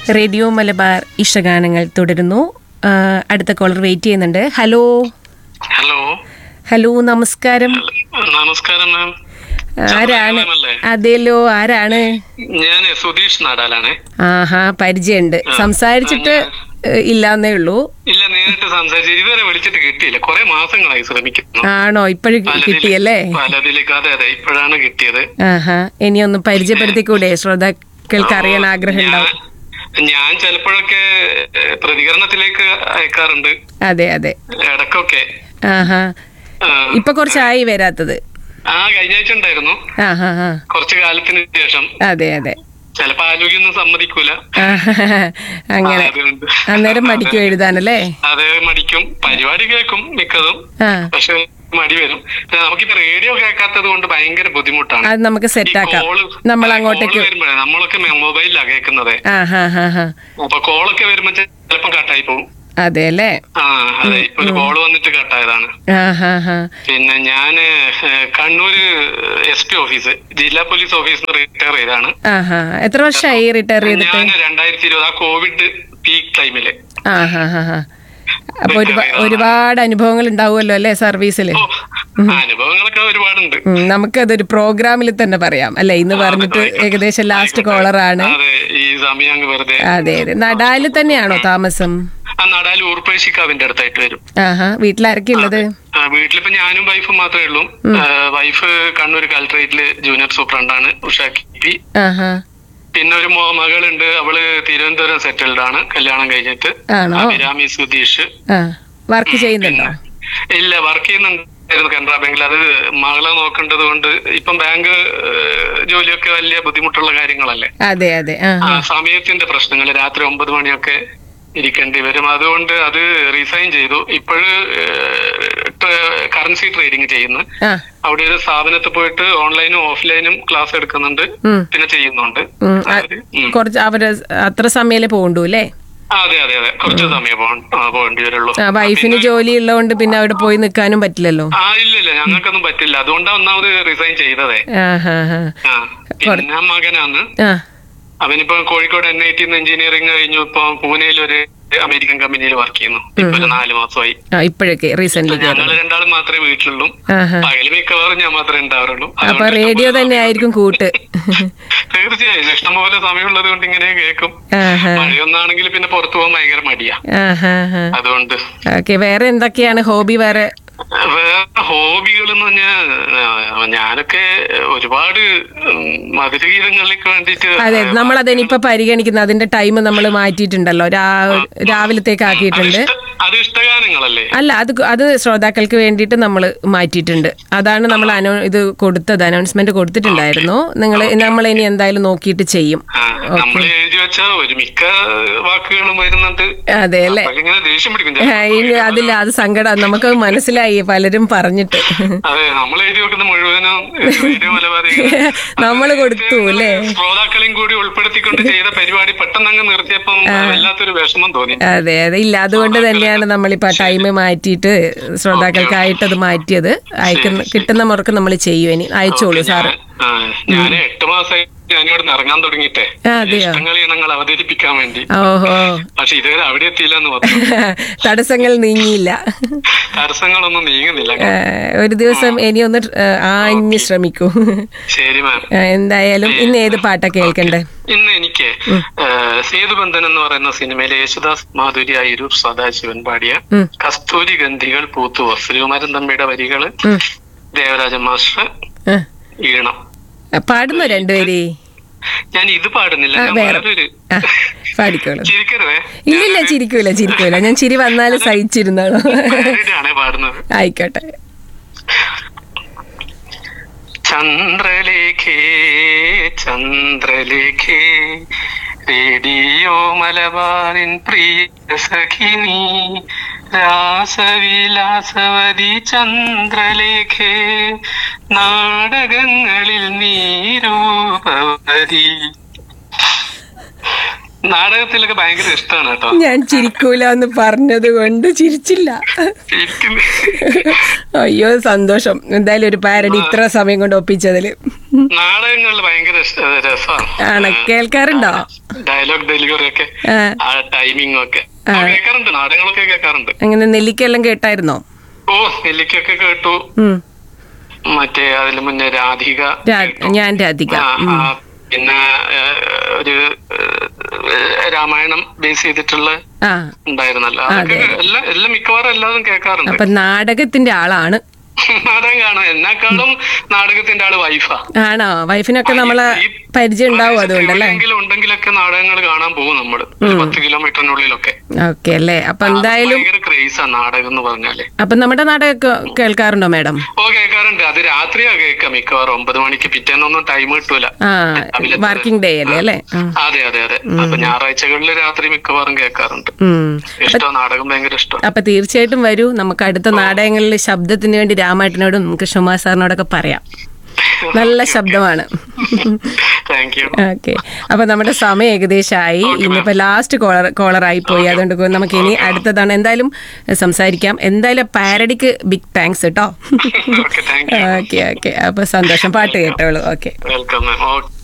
Radio Malabar ഇഷ്ടഗാനങ്ങൾ തുടരുന്നു ആ, അടുത്ത കോളർ വെയിറ്റ് ചെയ്യുന്നുണ്ട് ഹലോ ഹലോ ഹലോ നമസ്കാരം നമസ്കാരം മാം ആരാണ് ചന്ദ്രകാന്തമല്ലേ? അതേലോ ആരാണ് ഞാൻ സുധീഷ് നാടാലാണ് ആഹാ പരിചയമുണ്ട് സംസാരിച്ചിട്ട് ഏ, ഇല്ലാന്നേ ഉള്ളൂ ഇല്ല നേരിട്ട് സംസാരിച്ച് ഇതുവരെ വിളിച്ചിട്ട് കിട്ടിയില്ല കുറെ മാസങ്ങളായി ശ്രമിക്കുന്നു ആണോ ഇപ്പോഴും കിട്ടിയല്ലേ പലതിലേക്ക് അതെ അതെ ഇപ്പോഴാണ് കിട്ടിയത് ആഹാ ഇനി ഒന്ന് പരിചയപ്പെടുത്തിക്കൂടെ ശ്രോതാക്കൾക്ക് അറിയാൻ ആഗ്രഹം ഉണ്ടാവും ഞാൻ- ഞാൻ ചിലപ്പോഴൊക്കെ ഏഹ്, പ്രതികരണത്തിലേക്ക് അയക്കാറുണ്ട് അതെ അതെ ഇടക്കൊക്കെ ആഹാ ആ, ഇപ്പൊ കുറച്ചായി വരാത്തത് ആ കഴിഞ്ഞ ആഴ്ച ഉണ്ടായിരുന്നു ആഹാ ആ കുറച്ചു കാലത്തിന് ശേഷം അതെ അതെ ചിലപ്പോ ആരോഗ്യമൊന്നും സമ്മതിക്കൂല ആഹാ, അങ്ങനെ അതുകൊണ്ട് അന്നേരം മടിക്കും എഴുതാനല്ലേ അത് മടിക്കും പരിപാടി കേൾക്കും മിക്കതും ആ പക്ഷെ മടി വരും പിന്നെ നമുക്കിപ്പോ റേഡിയോ കേൾക്കാത്തത് കൊണ്ട് ഭയങ്കര ബുദ്ധിമുട്ടാണ് അത് നമുക്ക് ഈ സെറ്റ് ആക്കാം കോള് നമ്മൾ കോള് അങ്ങോട്ടേക്ക് വരുമ്പോഴേ നമ്മളൊക്കെ മൊബൈലിലാണ് കേൾക്കുന്നത് ആ ഹാ ഹാ ഹാ അപ്പൊ കോളൊക്കെ വരുമ്പോ ചിലപ്പം കട്ടായി പോകും അതെ അല്ലേ ആ അതെ ഇപ്പൊ ഒരു കോള് വന്നിട്ട് കട്ടായതാണ് ആ ഹാ ഹാ പിന്നെ ഞാന് ഏഹ്, കണ്ണൂര് എസ് പി ഓഫീസ് ജില്ലാ പോലീസ് ഓഫീസിൽ റിട്ടയർ ചെയ്താണ് ആ ഹാ എത്ര വർഷമായി റിട്ടയർ ചെയ്തിട്ട് ഞാൻ രണ്ടായിരത്തി ഇരുപത് ആ കോവിഡ് പീക്ക് ടൈമില് ആ ഹാ ഹാ ഹാ അപ്പൊ ഒരുപാ- ഒരുപാട് അനുഭവങ്ങൾ ഉണ്ടാവുമല്ലോ അല്ലേ സർവീസിൽ ഓ അനുഭവങ്ങളൊക്കെ ഒരുപാടുണ്ട് നമുക്കതൊരു പ്രോഗ്രാമിൽ തന്നെ പറയാം അല്ലെ ഇന്ന് പറഞ്ഞിട്ട് ഏകദേശം ലാസ്റ്റ് കോളറാണ് അതെ ഈ സമയം അങ്ങ് വെറുതെ അതെ അതെ നടാല് തന്നെയാണോ താമസം ആ നടാല് ഊർപ്പേശിക്കാവിന്റെ അടുത്തായിട്ട് വരും ആഹാ വീട്ടിലാരൊക്കെ ഉള്ളത് ആ, വീട്ടിലിപ്പോ ഞാനും വൈഫും മാത്രമേ ഉള്ളൂ ആ, വൈഫ് കണ്ണൂർ കലക്ടറേറ്റില് ജൂനിയർ സൂപ്രണ്ടാണ് ഉഷ പി ആഹാ പിന്നെ ഒരു മോ- മകളുണ്ട് അവള് തിരുവനന്തപുരം സെറ്റിൽഡ് ആണ് കല്യാണം കഴിഞ്ഞിട്ട് ആണോ അഭിരാമി സുധീഷ് ആ വർക്ക് ചെയ്യുന്നുണ്ടോ ഇല്ല വർക്ക് ചെയ്യുന്നുണ്ടായിരുന്നു കനറ ബാങ്കിൽ അത് മകളെ നോക്കേണ്ടത് കൊണ്ട് ഇപ്പം ബാങ്ക് ഏഹ്, ജോലിയൊക്കെ വലിയ ബുദ്ധിമുട്ടുള്ള കാര്യങ്ങളല്ലേ അതെ അതെ ആ ആ സമയത്തിന്റെ പ്രശ്നങ്ങൾ രാത്രി ഒമ്പത് മണിയൊക്കെ ഇരിക്കേണ്ടി വരും അതുകൊണ്ട് അത് റിസൈൻ ചെയ്തു ഇപ്പോഴ് കറൻസി ട്രേഡിംഗ് ചെയ്യുന്നു ആ അവിടെ ഒരു സ്ഥാപനത്തിൽ പോയിട്ട് ഓൺലൈനും ഓഫ്ലൈനും ക്ലാസ് എടുക്കുന്നുണ്ട് ഉം. പിന്നെ ചെയ്യുന്നുണ്ട് ഉം, ആ, അവര്, ഉം. കുറച്ച് അവര് അത്ര സമയമല്ലേ പോകണ്ടു അല്ലേ ആ, അതെ അതെ അതെ കുറച്ച് സമയം പോകണം ആ, പോകേണ്ടി വരുള്ളൂ ആ വൈഫിന് ജോലി ഉള്ളതുകൊണ്ട് പിന്നെ അവിടെ പോയി നിൽക്കാനും പറ്റില്ലല്ലോ ആ ഇല്ല ഇല്ല ഞങ്ങൾക്കൊന്നും പറ്റില്ല അതുകൊണ്ടാണ് ഒന്നാമത് റിസൈൻ ചെയ്തതേ ആ ഹാ ഹാ ആ പിന്നെ മകനാണ് ആ അവനിപ്പോ Kozhikode N I T engineering കഴിഞ്ഞു ഇപ്പൊ പൂനെയിൽ ഒരു അമേരിക്കൻ കമ്പനിയിൽ വർക്ക് ചെയ്യുന്നു ഇപ്പൊ ഒരു നാല് മാസമായി ആ ഇപ്പോഴൊക്കെ റീസെന്റ് ഞങ്ങൾ രണ്ടാളും മാത്രമേ വീട്ടിലുള്ളൂ ആഹാ പകല് മിക്കവാറും ഞാൻ മാത്രമേ ഉണ്ടാവുള്ളൂ അപ്പൊ റേഡിയോ തന്നെ ആയിരിക്കും കൂട്ട് തീർച്ചയായും ഇഷ്ടംപോലെ സമയമുള്ളത് കൊണ്ട് ഇങ്ങനെ കേൾക്കും ആഹാ മഴയൊന്നാണെങ്കിൽ പിന്നെ പുറത്തു പോകാൻ ഭയങ്കര മടിയാ ആഹാ ഹാ അതുകൊണ്ട് ഓക്കെ വേറെ എന്തൊക്കെയാണ് ഹോബി വേറെ വേറെ ഹോബികൾ എന്ന് പറഞ്ഞാൽ ഞാനൊക്കെ ഒരുപാട് ഉം, മധുരഗീതങ്ങളിലേക്ക് വേണ്ടിട്ട് അതെ നമ്മൾ അതിനിപ്പോ പരിഗണിക്കുന്ന അതിന്റെ ടൈം നമ്മൾ മാറ്റിയിട്ടുണ്ടല്ലോ രാ- രാവിലത്തേക്ക് ആക്കിയിട്ടുണ്ട് ഇഷ്ട- അത് ഇഷ്ടഗാനങ്ങളല്ലേ അല്ല അത് ക- അത് ശ്രോതാക്കൾക്ക് വേണ്ടിയിട്ട് നമ്മൾ മാറ്റിയിട്ടുണ്ട് അതാണ് നമ്മൾ അനൗ ഇത് കൊടുത്തത് അനൗൺസ്മെന്റ് കൊടുത്തിട്ടുണ്ടായിരുന്നു നിങ്ങൾ നമ്മൾ ഇനി എന്തായാലും നോക്കിയിട്ട് ചെയ്യും ആ, നമ്മൾ എഴുതി വെച്ച ഒരു മിക്ക വാക്കുകളും വരുന്നുണ്ട് അതെ അല്ലേ അപ്പൊ ഇങ്ങനെ ദേഷ്യം പിടിക്കും ആ, ചിലപ്പോ. ഇനി അതില്ല അത് സങ്കടം നമുക്ക് മനസ്സിലായി പലരും പറഞ്ഞിട്ട് അതെ നമ്മൾ എഴുതി വെക്കുന്ന മുഴുവനും റേഡിയോ മലബാറി നമ്മൾ കൊടുത്തു അല്ലേ ശ്രോതാക്കളെയും കൂടി ഉൾപ്പെടുത്തിക്കൊണ്ട് ചെയ്ത പരിപാടി പെട്ടെന്ന് അങ്ങ് നിർത്തിയപ്പം വല്ലാത്തൊരു വിഷമം തോന്നി അതെ അതെ ഇല്ല അതുകൊണ്ട് തന്നെയാണ് നമ്മളിപ്പോ ടൈം മാറ്റിയിട്ട് ശ്രോതാക്കൾക്കായിട്ട് അത് മാറ്റിയത് അയക്കുന്ന കിട്ടുന്ന മുറക്ക് നമ്മൾ ചെയ്യും ഇനി അയച്ചോളൂ സാറ് ആ, ഞാൻ എട്ട് മാസമായി ഞാനിവിടെ നിന്ന് ഇറങ്ങാൻ തുടങ്ങിയിട്ടേ ആ, അതെയോ ഇഷ്ടങ്ങൾ ഇനങ്ങൾ അവതരിപ്പിക്കാൻ വേണ്ടി ഓഹോ പക്ഷെ ഇതുവരെ അവിടെ എത്തിയില്ല എന്ന് പറഞ്ഞു തടസ്സങ്ങൾ നീങ്ങിയില്ല തടസ്സങ്ങളൊന്നും നീങ്ങുന്നില്ല ആ, ഒരു ദിവസം ഇനി ഒന്ന് ആ, ആഞ്ഞ് ശ്രമിക്കൂ ശരി മാം ആ, എന്തായാലും ഇന്ന് ഏത് പാട്ടാ കേൾക്കണ്ടേ ഇന്ന് എനിക്ക് ഏഹ്, സേതുബന്ധൻ എന്ന് പറയുന്ന സിനിമയിലെ യേശുദാസ് മാധുരി അയിരൂർ സദാശിവൻ പാടിയ ഉം. കസ്തൂരി ഗന്ധികൾ പൂത്തുവോ ശ്രീകുമാരൻ തമ്പിയുടെ വരികള് ഉം. ദേവരാജ മാസ്റ്റർ ആ, ഈണം ആ, പാടുന്നോ രണ്ടുപേര് ഞാൻ ഇത് പാടുന്നില്ല ആ ഞാൻ വേറെ വേറൊരു ആ പാടിക്കോളൂ ചിരിക്കരുതേ ഇല്ലില്ല ചിരിക്കൂല ചിരിക്കൂല ഞാൻ ചിരി വന്നാലും സഹിച്ചിരുന്നാണോ ആണ് പാടുന്നത് ആയിക്കോട്ടെ ചന്ദ്രലേഖേ ചന്ദ്രലേഖേ റേഡിയോ മലബാറിൻ പ്രിയ സഖിനി രാസവിലാസവതി ചന്ദ്രലേഖേ നാടകങ്ങളിൽ നീരൂപവതി നാടകത്തിലൊക്കെ ഭയങ്കര ഇഷ്ടമാണ് കേട്ടോ ഞാൻ ചിരിക്കൂല എന്ന് പറഞ്ഞത് കൊണ്ട് ചിരിച്ചില്ല ശരിക്കും അയ്യോ സന്തോഷം എന്തായാലും ഒരു പാരഡി ഇത്ര സമയം കൊണ്ട് ഒപ്പിച്ചതില് നാടകങ്ങളിൽ ഭയങ്കര രസമാണ് ആണ് കേൾക്കാറുണ്ടോ ഡയലോഗ് ഡെലിവറി ഒക്കെ ആ, ആ ടൈമിംഗ് ഒക്കെ ആ, കേൾക്കാറുണ്ട് നാടകങ്ങളൊക്കെ കേൾക്കാറുണ്ട് അങ്ങനെ നെല്ലിക്കെല്ലാം കേട്ടായിരുന്നോ ഓ നെല്ലിക്കൊക്കെ കേട്ടു ഉം. മറ്റേ അതിന് മുന്നേ രാധിക രാ- ഞാൻ രാധിക ആ, ആ, പിന്നെ ഏ, ഒരു ഏ, രാമായണം ബേസ് ചെയ്തിട്ടുള്ള ആ ഉണ്ടായിരുന്നല്ലോ അതൊക്കെ എല്ലാം എല്ലാം മിക്കവാറും എല്ലാതും കേൾക്കാറുണ്ട് അപ്പൊ നാടകത്തിന്റെ ആളാണ് നാടകം കാണാം എന്നെക്കാളും നാടകത്തിന്റെ ആള് വൈഫാ ആണോ വൈഫിനൊക്കെ നമ്മളെ പരിചയം ഉണ്ടാവും അതുകൊണ്ടല്ലേ എവിടെയെങ്കിലും ഉണ്ടെങ്കിലൊക്കെ നാടകങ്ങൾ കാണാൻ പോകും നമ്മള് ഒരു പത്ത് കിലോമീറ്ററിനുള്ളിലൊക്കെ ഓക്കെ അല്ലേ അപ്പൊ എന്തായാലും ഭയങ്കര ക്രേസാ നാടകം എന്ന് പറഞ്ഞാല് അപ്പൊ നമ്മുടെ നാടകമൊക്കെ കേൾക്കാറുണ്ടോ മാഡം ഓ കേൾക്കാറുണ്ട് അത് രാത്രിയാ കേൾക്കാം മിക്കവാറും ഒമ്പത് മണിക്ക് പിറ്റേന്നൊന്നും ടൈം കിട്ടൂല ആ വർക്കിംഗ് ഡേ അല്ലേ അല്ലേ ആ. അതെ അതെ അതെ അപ്പൊ ഞായറാഴ്ചകളിൽ രാത്രി മിക്കവാറും കേൾക്കാറുണ്ട് ഉം. ഇഷ്ടം നാടകം ഭയങ്കര ഇഷ്ടം അപ്പൊ തീർച്ചയായിട്ടും വരൂ നമുക്ക് അടുത്ത നാടകങ്ങളിൽ ശബ്ദത്തിന് വേണ്ടി രാമായിട്ടിനോടും കൃഷ്ണകുമാർ സാറിനോടൊക്കെ പറയാം നല്ല ശബ്ദമാണ് താങ്ക് യു ഓക്കെ അപ്പൊ നമ്മുടെ സമയം ഏകദേശമായി ഇനിയിപ്പോ ലാസ്റ്റ് കോളർ കോളറായി പോയി അതുകൊണ്ട് നമുക്ക് ഇനി അടുത്തതാണ് എന്തായാലും സംസാരിക്കാം എന്തായാലും പാരഡിക്ക് ബിഗ് താങ്ക്സ് കേട്ടോ okay thank you okay okay അപ്പൊ സന്തോഷം പാട്ട് കേട്ടോളൂ ഓക്കെ വെൽക്കം മാം ഓക്കെ